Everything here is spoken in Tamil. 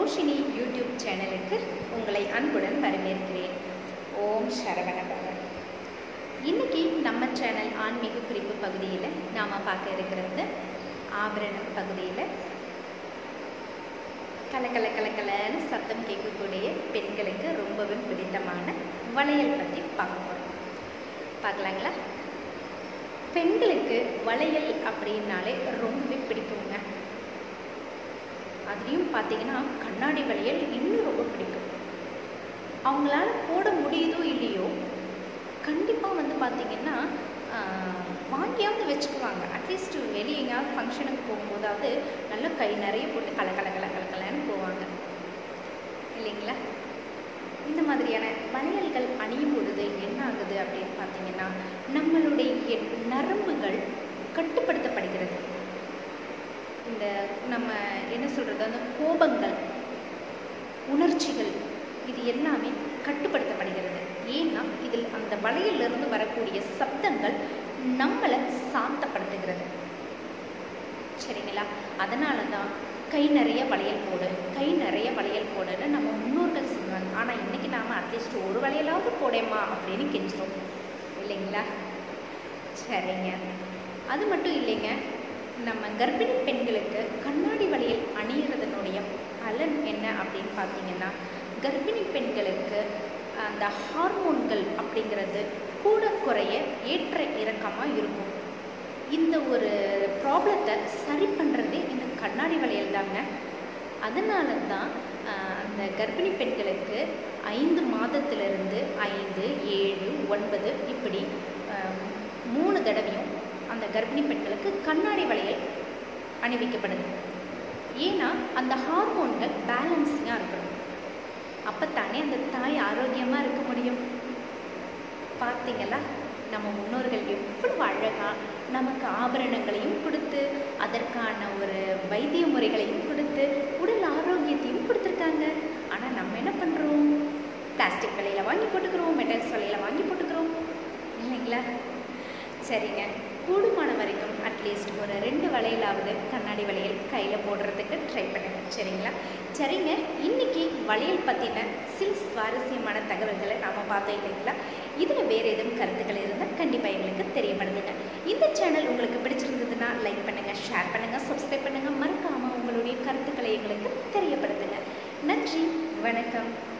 ரோஷினி யூடியூப் சேனலுக்கு உங்களை அன்புடன் வரவேற்கிறேன் ஓம் சரவண பவன் இன்னைக்கு நம்ம சேனல் ஆன்மீக குறிப்பு பகுதியில் நாம் பார்க்க இருக்கிறது ஆபரணம் பகுதியில் கல கல கல கலன்னு சத்தம் கேட்கக்கூடிய பெண்களுக்கு ரொம்பவே பிடித்தமான வளையல் பற்றி பார்க்க போகிறோம் பார்க்கலாங்களா பெண்களுக்கு வளையல் அப்படின்னாலே ரொம்பவே பிடிக்குங்க அதுலேயும் பார்த்தீங்கன்னா கண்ணாடி வளையல் இன்னும் ரொம்ப பிடிக்கும் அவங்களால போட முடியுதோ இல்லையோ கண்டிப்பாக வந்து பார்த்தீங்கன்னா ஆஹ், வாங்கியாவது வச்சுக்குவாங்க அட்லீஸ்ட் வெளியே எங்கேயாவது ஃபங்க்ஷனுக்கு போகும்போதாவது நல்லா கை நிறைய போட்டு கல கல கல கல கலன்னு போவாங்க இல்லைங்களா இந்த மாதிரியான வளையல்கள் அணியும் பொழுது என்ன ஆகுது அப்படின்னு பார்த்தீங்கன்னா நம்மளுடைய நரம்புகள் கட்டுப்படுத்தப்படுகிறது இந்த நம்ம என்ன சொல்கிறது அந்த கோபங்கள் உணர்ச்சிகள் இது எல்லாமே கட்டுப்படுத்தப்படுகிறது ஏன்னா இதில் அந்த வளையலிருந்து வரக்கூடிய சப்தங்கள் நம்மளை சாந்தப்படுத்துகிறது சரிங்களா அதனால தான் கை நிறைய வளையல் போடு கை நிறைய வளையல் போடுன்னு நம்ம முன்னோர்கள் சொல்லுவாங்க ஆனால் இன்னைக்கு நாம் அட்லீஸ்ட் ஒரு வளையலாவது போடேம்மா அப்படின்னு கெஞ்சுறோம் இல்லைங்களா சரிங்க அது மட்டும் இல்லைங்க நம்ம கர்ப்பிணி பெண்களுக்கு கண்ணாடி வளையல் அணியிறதனுடைய பலன் என்ன அப்படின்னு பார்த்தீங்கன்னா கர்ப்பிணி பெண்களுக்கு அந்த ஹார்மோன்கள் அப்படிங்கிறது கூட குறைய ஏற்ற இறக்கமாக இருக்கும் இந்த ஒரு ப்ராப்ளத்தை சரி பண்ணுறதே இந்த கண்ணாடி வளையல் தாங்க அதனால தான் ஆஹ், அந்த கர்ப்பிணி பெண்களுக்கு ஐந்து மாதத்திலிருந்து ஐந்து ஏழு ஒன்பது இப்படி ஆஹ், மூணு தடவையும் அந்த கர்ப்பிணி பெண்களுக்கு கண்ணாடி வளையல் அணிவிக்கப்படுது ஏன்னா அந்த ஹார்மோன்கள் பேலன்ஸிங்காக இருக்கணும் அப்போ தானே அந்த தாய் ஆரோக்கியமாக இருக்க முடியும் பார்த்தீங்களா நம்ம முன்னோர்கள் எவ்வளவு அழகா நமக்கு ஆபரணங்களையும் கொடுத்து அதற்கான ஒரு வைத்திய முறைகளையும் கொடுத்து உடல் ஆரோக்கியத்தையும் கொடுத்துருக்காங்க ஆனால் நம்ம என்ன பண்ணுறோம் பிளாஸ்டிக் விலையில் வாங்கி போட்டுக்கிறோம் மெட்டல்ஸ் விலையில் வாங்கி போட்டுக்கிறோம் இல்லைங்களா சரிங்க கூடுமான வரைக்கும் அட்லீஸ்ட் ஒரு ரெண்டு வளையலாவது கண்ணாடி வளையல் கையில் போடுறதுக்கு ட்ரை பண்ணுங்க சரிங்களா சரிங்க இன்னைக்கு வளையல் பற்றின சில சுவாரஸ்யமான தகவல்களை நாம் பார்த்தோம் இல்லைங்களா இதில் வேறு எதுவும் கருத்துக்கள் இருந்தால் கண்டிப்பாக எங்களுக்கு தெரியப்படுத்துங்க இந்த சேனல் உங்களுக்கு பிடிச்சிருந்ததுன்னா லைக் பண்ணுங்கள் ஷேர் பண்ணுங்கள் சப்ஸ்கிரைப் பண்ணுங்கள் மறக்காமல் உங்களுடைய கருத்துக்களை எங்களுக்கு தெரியப்படுத்துங்க நன்றி வணக்கம்